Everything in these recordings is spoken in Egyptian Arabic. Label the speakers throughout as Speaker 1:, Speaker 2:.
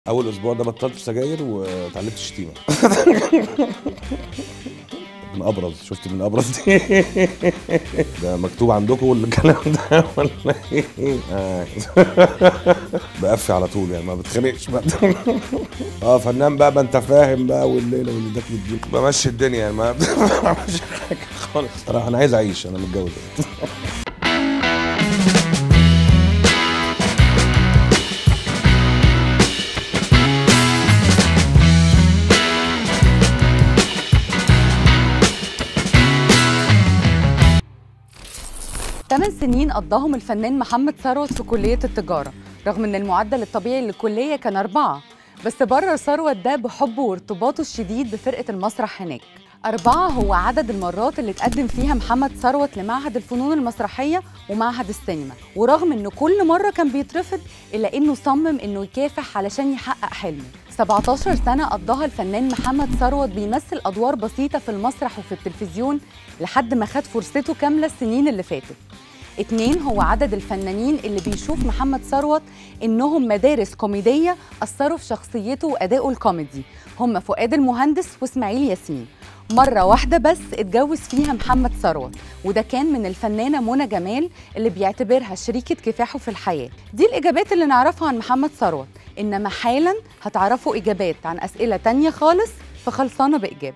Speaker 1: اول اسبوع ده بطلت سجاير واتعلمت الشتيمه من ابرز شفت من ابرز دي ده مكتوب عندكم الكلام ده ولا ايه آه. بقفي على طول يعني ما بتخنقش بقى اه فنان بقى ما انت فاهم بقى والليله واللي ده يديك بمشي الدنيا يعني ما بعملش حاجه خالص صراحه انا عايز اعيش انا متجوز
Speaker 2: ثمان سنين قضاهم الفنان محمد ثروت في كلية التجارة رغم ان المعدل الطبيعي للكلية كان أربعة بس برر ثروت ده بحبه وارتباطه الشديد بفرقة المسرح هناك أربعة هو عدد المرات اللي اتقدم فيها محمد ثروت لمعهد الفنون المسرحية ومعهد السينما ورغم إنه كل مرة كان بيترفض إلا إنه صمم إنه يكافح علشان يحقق حلمه 17 سنة قضاها الفنان محمد ثروت بيمثل أدوار بسيطة في المسرح وفي التلفزيون لحد ما خد فرصته كاملة السنين اللي فاتت اتنين هو عدد الفنانين اللي بيشوف محمد ثروت انهم مدارس كوميديه اثروا في شخصيته وادائه الكوميدي هم فؤاد المهندس واسماعيل ياسين مرة واحدة بس اتجوز فيها محمد ثروت وده كان من الفنانة منى جمال اللي بيعتبرها شريكة كفاحه في الحياة دي الإجابات اللي نعرفها عن محمد ثروت إنما حالا هتعرفوا إجابات عن أسئلة تانية خالص فخلصانة بإجابة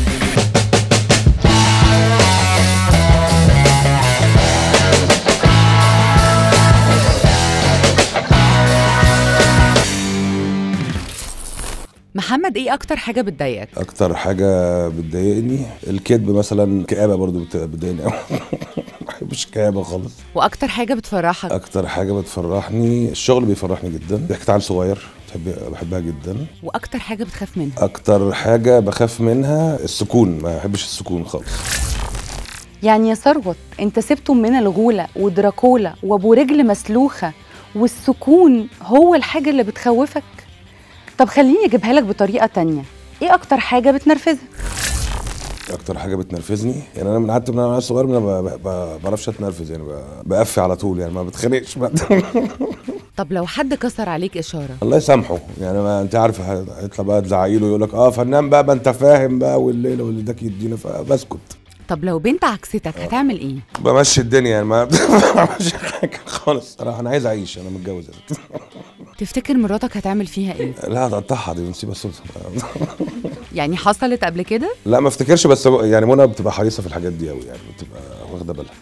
Speaker 2: محمد ايه اكتر حاجه بتضايقك
Speaker 1: اكتر حاجه بتضايقني الكذب مثلا كآبه برضو بت- بتضايقني قوي ما بحبش الكآبه خالص
Speaker 2: واكتر حاجه بتفرحك
Speaker 1: اكتر حاجه بتفرحني الشغل بيفرحني جدا ضحكة عيل صغير بحب بحبها جدا
Speaker 2: واكتر حاجه بتخاف منها
Speaker 1: اكتر حاجه بخاف منها السكون ما بحبش السكون خالص
Speaker 2: يعني يا ثروت انت سبته من الغولة ودراكولا وابو رجل مسلوخة والسكون هو الحاجة اللي بتخوفك طب خليني اجيبها لك بطريقة تانية ايه اكتر حاجة بتنرفزك
Speaker 1: اكتر حاجه بتنرفزني يعني انا من حتى من انا صغير ما ب- ب- ب- بعرفش اتنرفز يعني ب- بقفي على طول يعني ما بتخنقش بقى
Speaker 2: طب لو حد كسر عليك اشارة
Speaker 1: الله يسامحه يعني ما انت عارف هيطلع بقى تزعقي له يقول لك اه فنان بقى ما انت فاهم بقى والليله واللي ده يدينا فبسكت
Speaker 2: طب لو بنت عكستك هتعمل ايه
Speaker 1: بمشي الدنيا يعني ما بعملش حاجه خالص صراحه انا عايز اعيش انا متجوز
Speaker 2: تفتكر مراتك هتعمل فيها ايه
Speaker 1: لا هتقطعها دي نسيبها صوت
Speaker 2: يعني حصلت قبل كده
Speaker 1: لا ما افتكرش بس يعني منى بتبقى حريصه في الحاجات دي قوي يعني بتبقى واخده بالها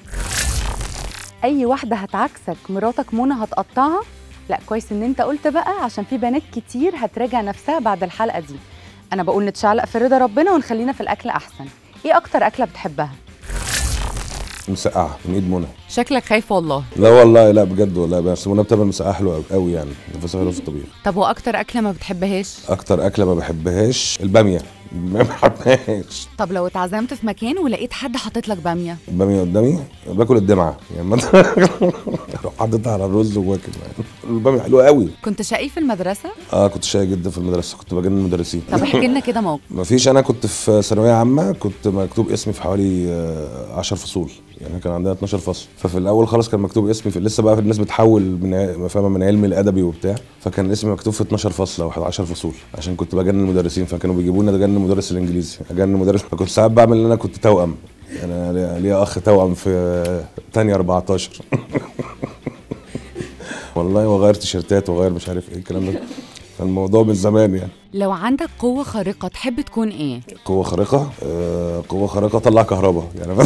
Speaker 2: اي واحدة هتعكسك مراتك منى هتقطعها لا كويس ان انت قلت بقى عشان في بنات كتير هتراجع نفسها بعد الحلقة دي انا بقول نتشعلق في رضا ربنا ونخلينا في الاكل احسن ايه اكتر اكلة بتحبها
Speaker 1: مسقعه من ايد منى
Speaker 2: شكلك خايف والله
Speaker 1: لا والله لا بجد والله بس منى بتعمل مسقعه حلوه قوي قوي يعني نفسها حلو في الطبيخ
Speaker 2: طب واكتر اكله ما بتحبهاش
Speaker 1: اكتر اكله ما بحبهاش الباميه ما بحبهاش
Speaker 2: طب لو اتعزمت في مكان ولقيت حد حاطط لك باميه
Speaker 1: الباميه قدامي باكل الدمعه يعني ما اروح حاططها على الرز واكل يعني الباميه حلوه قوي
Speaker 2: كنت شقي في المدرسه
Speaker 1: اه كنت شاي جدا في المدرسه كنت بجنن المدرسين
Speaker 2: طب احكي لنا كده موقف
Speaker 1: ما فيش انا كنت في ثانويه عامه كنت مكتوب اسمي في حوالي 10 فصول يعني كان عندنا 12 فصل ففي الاول خالص كان مكتوب اسمي في لسه بقى الناس بتحول من ع- فاهمه من علمي لادبي وبتاع فكان اسمي مكتوب في 12 فصل او 10 فصول عشان كنت بجنن المدرسين فكانوا بيجيبوني اجنن مدرس الانجليزي اجنن مدرس فكنت ساعات بعمل ان انا كنت توأم يعني انا ليا- ليا اخ توأم في تانية 14 والله وغير تيشيرتات وغير مش عارف ايه الكلام ده فالموضوع من زمان يعني
Speaker 2: لو عندك قوه خارقه تحب تكون ايه
Speaker 1: قوة خارقة آه قوة خارقة طلع كهرباء يعني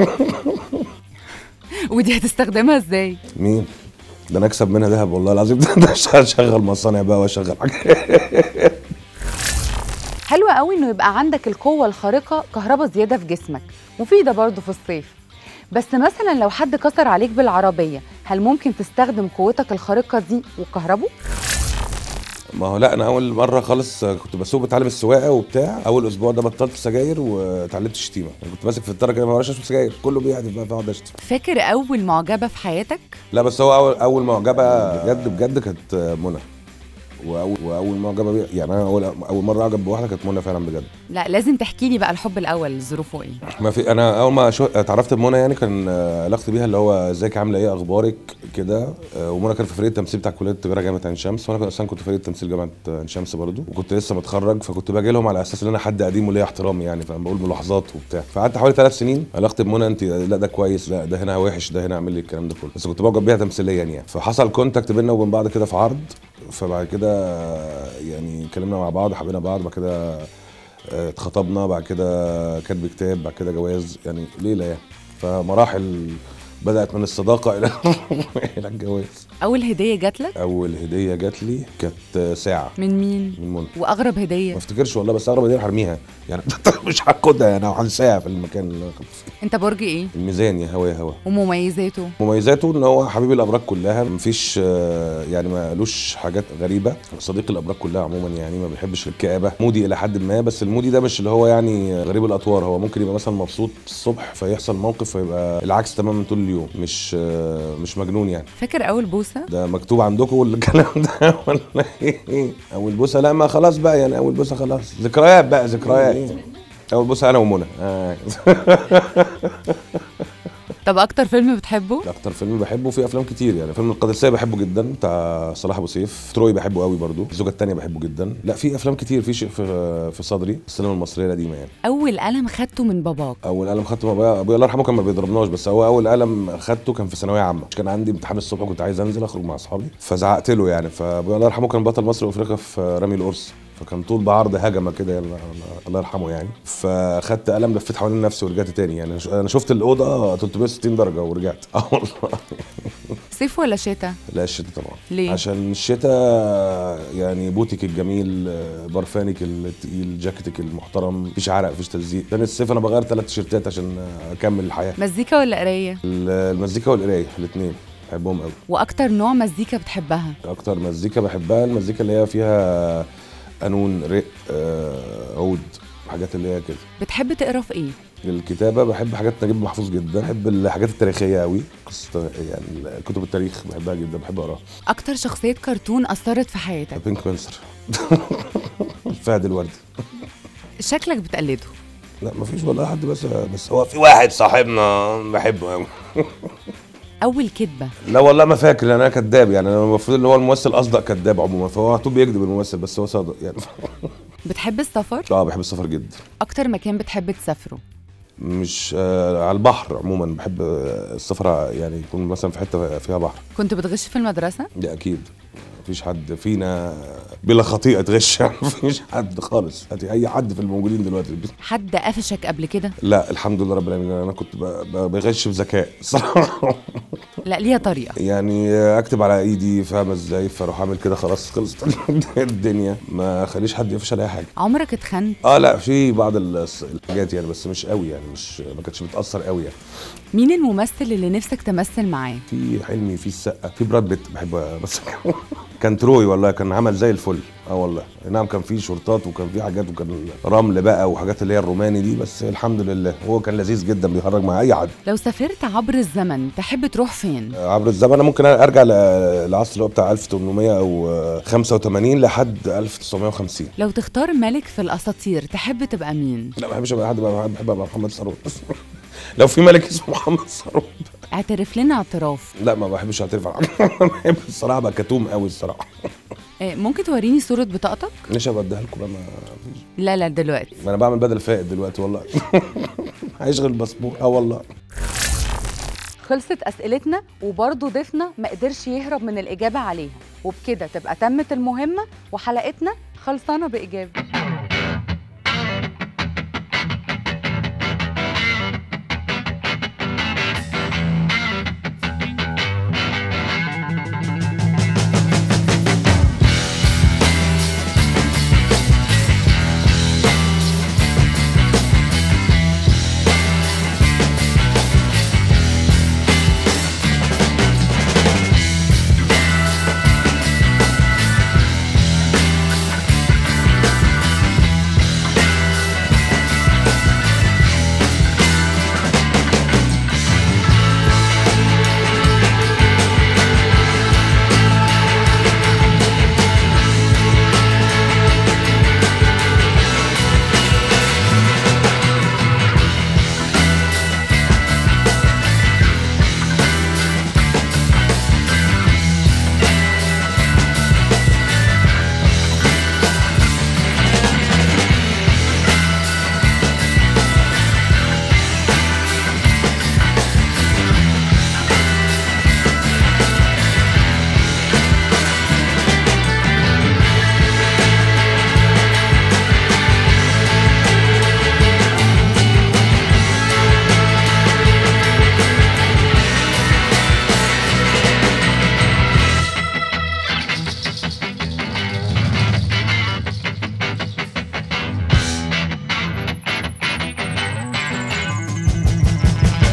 Speaker 2: ودي هتستخدمها ازاي
Speaker 1: مين؟ ده انا اكسب منها ذهب والله العظيم ده ده اشغل مصانع بقى واشغل حاجات
Speaker 2: حلو قوي انه يبقى عندك القوه الخارقه كهرباء زياده في جسمك مفيده برضه في الصيف بس مثلا لو حد كسر عليك بالعربيه هل ممكن تستخدم قوتك الخارقه دي وكهربه
Speaker 1: ما هو لا انا اول مرة خالص كنت بسوق بتعلم السواقة وبتاع اول اسبوع ده بطلت سجاير واتعلمت الشتيمة يعني كنت ماسك في الطريق كده ما وراش اشرب سجاير كله بيحدف بقى فاقعد اشتم
Speaker 2: فاكر اول معجبه في حياتك
Speaker 1: لا بس هو اول اول معجبة بجد بجد كانت منى واول واول معجبه بيها يعني انا اول اول مره اعجب بواحده كانت منى فعلا بجد
Speaker 2: لا لازم تحكي لي بقى الحب الاول ظروفه ايه
Speaker 1: ما في انا اول ما شو... اتعرفت بمنى يعني كان آه، علاقتي بيها اللي هو ازيك عامله ايه اخبارك كده آه، ومنى كانت في فريق التمثيل بتاع كليه التجاره جامعه عين شمس وانا اصلا كنت في فريق التمثيل جامعه عين شمس برضو وكنت لسه متخرج فكنت باجي لهم على اساس ان انا حد قديم وليا احترامي يعني فانا بقول ملاحظات وبتاع فقعدت حوالي ثلاث سنين علاقتي بمنى انت لا ده كويس لا ده هنا وحش ده هنا اعمل لي الكلام ده كله بس كنت معجب بيها تمثيليا يعني فحصل كونتاكت بينا وبين بعض كده في عرض فبعد كده آه، يعني اتكلمنا مع بعض حبينا بعض بعد كده آه، اتخطبنا بعد كده كاتب كتاب بعد كده جواز يعني ليله يعني فمراحل بدات من الصداقه الى الى الجواز
Speaker 2: اول هديه جات لك
Speaker 1: اول هديه جات لي كانت ساعه
Speaker 2: من مين
Speaker 1: من منى
Speaker 2: واغرب
Speaker 1: ما
Speaker 2: هديه
Speaker 1: افتكرش والله بس اغرب هديه هرميها يعني مش هاخدها يعني او هنساها في المكان اللي أنا كنت فيه
Speaker 2: انت برج ايه
Speaker 1: الميزان يا هوا يا هوا
Speaker 2: ومميزاته
Speaker 1: مميزاته ان هو حبيب الابراج كلها مفيش آه، يعني ما لوش حاجات غريبه صديق الابراج كلها عموما يعني ما بيحبش الكآبه مودي الى حد ما بس المودي ده مش اللي هو يعني غريب الاطوار هو ممكن يبقى مثلا مبسوط الصبح فيحصل موقف فيبقى العكس تماما طول اليوم مش آه، مش مجنون يعني
Speaker 2: فاكر اول بوسه
Speaker 1: ده مكتوب عندكم الكلام ده ولا ايه اول بوسه لا ما خلاص بقى يعني اول بوسه خلاص ذكريات بقى ذكريات اول بوسه انا ومنى آه.
Speaker 2: طب اكتر فيلم بتحبه
Speaker 1: اكتر فيلم بحبه في افلام كتير يعني فيلم القادسيه بحبه جدا بتاع صلاح ابو سيف تروي بحبه قوي برضو الزوجه الثانيه بحبه جدا لا في افلام كتير في شيء في في صدري السينما المصريه القديمه يعني
Speaker 2: اول قلم خدته من باباك
Speaker 1: اول قلم خدته من ابويا ابويا الله يرحمه كان ما بيضربناش بس هو اول قلم خدته كان في ثانويه عامه كان عندي امتحان الصبح كنت عايز انزل اخرج مع اصحابي فزعقت له يعني فابويا الله يرحمه كان بطل مصر وافريقيا في رمي القرص فكان طول بعرض هجمه كده يعني الله يرحمه يعني فخدت قلم لفيت حوالين نفسي ورجعت تاني يعني انا شفت الاوضه 360 درجه ورجعت اه والله
Speaker 2: صيف ولا شتاء
Speaker 1: لا الشتاء طبعا
Speaker 2: ليه؟
Speaker 1: عشان الشتاء يعني بوتك الجميل آه، برفانك التقيل جاكيتك المحترم مفيش عرق مفيش تلزيق تاني الصيف انا بغير ثلاث تيشيرتات عشان اكمل الحياه
Speaker 2: مزيكا ولا قرايه
Speaker 1: ال- المزيكا والقرايه الاثنين بحبهم قوي
Speaker 2: واكتر نوع مزيكا بتحبها
Speaker 1: اكتر مزيكا بحبها المزيكا اللي هي فيها قانون رق آه، عود حاجات اللي هي كده
Speaker 2: بتحب تقرا في ايه
Speaker 1: الكتابة بحب حاجات نجيب محفوظ جدا بحب الحاجات التاريخية قوي قصة يعني كتب التاريخ بحبها جدا بحب اقراها
Speaker 2: اكتر شخصيه كرتون اثرت في حياتك
Speaker 1: بينك بانثر فهد الوردي
Speaker 2: شكلك بتقلده
Speaker 1: لا مفيش والله حد بس بس هو في واحد صاحبنا بحبه قوي
Speaker 2: اول كدبه
Speaker 1: لا والله ما فاكر لان انا كذاب يعني انا المفروض ان هو الممثل اصدق كذاب عموما فهو طول بيكذب الممثل بس هو صادق يعني
Speaker 2: بتحب السفر
Speaker 1: اه بحب السفر جدا
Speaker 2: اكتر مكان بتحب تسافره
Speaker 1: مش آه على البحر عموما بحب آه، السفر يعني يكون مثلا في حته فيها بحر
Speaker 2: كنت بتغش في المدرسه
Speaker 1: ده اكيد مفيش حد فينا بلا خطيئه غش يعني مفيش حد خالص هاتي اي حد في الموجودين دلوقتي
Speaker 2: حد قفشك قبل كده
Speaker 1: لا الحمد لله رب العالمين انا كنت ب- ب- بغش بذكاء الصراحه
Speaker 2: لا ليها طريقه
Speaker 1: يعني اكتب على ايدي فاهمه ازاي فاروح اعمل كده خلاص خلصت الدنيا ما خليش حد يفشل اي حاجه
Speaker 2: عمرك اتخنت
Speaker 1: اه لا في بعض الس- الحاجات يعني بس مش قوي يعني مش ما كانتش بتاثر قوي يعني
Speaker 2: مين الممثل اللي نفسك تمثل معاه
Speaker 1: في حلمي في السقا في براد بيت بحب بس كان تروي والله كان عمل زي الفل اه والله نعم كان في شرطات وكان في حاجات وكان رمل بقى وحاجات اللي هي الروماني دي بس الحمد لله هو كان لذيذ جدا بيخرج مع اي حد
Speaker 2: لو سافرت عبر الزمن تحب تروح فين
Speaker 1: عبر الزمن انا ممكن ارجع ل- العصر اللي هو بتاع 1800 او 85 لحد 1950
Speaker 2: لو تختار ملك في الاساطير تحب تبقى مين
Speaker 1: لا ما بحبش ابقى حد بقى بحب ابقى محمد ثروت لو في ملك اسمه محمد ثروت
Speaker 2: اعترف لنا اعتراف
Speaker 1: لا ما بحبش اعترف على بحب الصراحه ابقى كتوم قوي الصراحه
Speaker 2: إيه، ممكن توريني صوره بطاقتك
Speaker 1: ليش ابقى اديها لكم بقى ما فيش
Speaker 2: لا لا دلوقتي
Speaker 1: ما انا بعمل بدل فائد دلوقتي والله هيشغل الباسبور اه والله
Speaker 2: خلصت اسئلتنا وبرضه ضيفنا ما قدرش يهرب من الاجابه عليها وبكده تبقى تمت المهمه وحلقتنا خلصانه باجابه